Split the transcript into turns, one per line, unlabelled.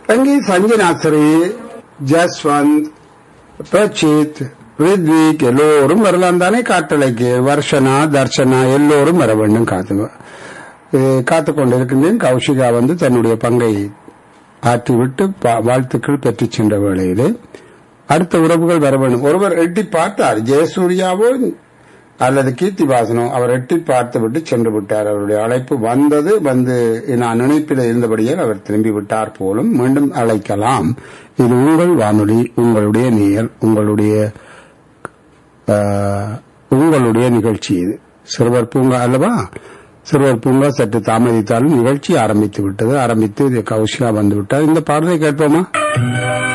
அங்கே சஞ்சனாசரி ஜஸ்வந்த் பிரச்சித் ரித்விக் எல்லோரும் வரலாம் தானே காட்டலைக்கு வர்ஷனா தர்ஷனா எல்லோரும் வர வேண்டும் காத்து அஹ் காத்துக் கொண்டிருக்கின்றேன் கௌஷிகா வந்து தன்னுடைய பங்கை ஆற்றிவிட்டு பா- வாழ்த்துக்கள் பெற்றுச் சென்ற வேளையிலே அடுத்த உறவுகள் வர வேண்டும் ஒருவர் எட்டி பார்த்தார் ஜெயசூர்யாவோ அல்லது கீர்த்திவாசனோ அவர் எட்டி பார்த்து விட்டு சென்று விட்டார் அவருடைய அழைப்பு வந்தது வந்து நான் நினைப்பில் இருந்தபடியால் அவர் திரும்பி விட்டார் போலும் மீண்டும் அழைக்கலாம் இது உங்கள் வானொலி உங்களுடைய நேயர் உங்களுடைய ஆஹ், உங்களுடைய நிகழ்ச்சி இது சிறுவர் பூங்கா அல்லவா சிறுவர் பூங்கா சற்று தாமதித்தாலும் நிகழ்ச்சி ஆரம்பித்து விட்டது ஆரம்பித்து இது கௌஷிகா வந்து விட்டார் இந்த பாடலை கேட்போமா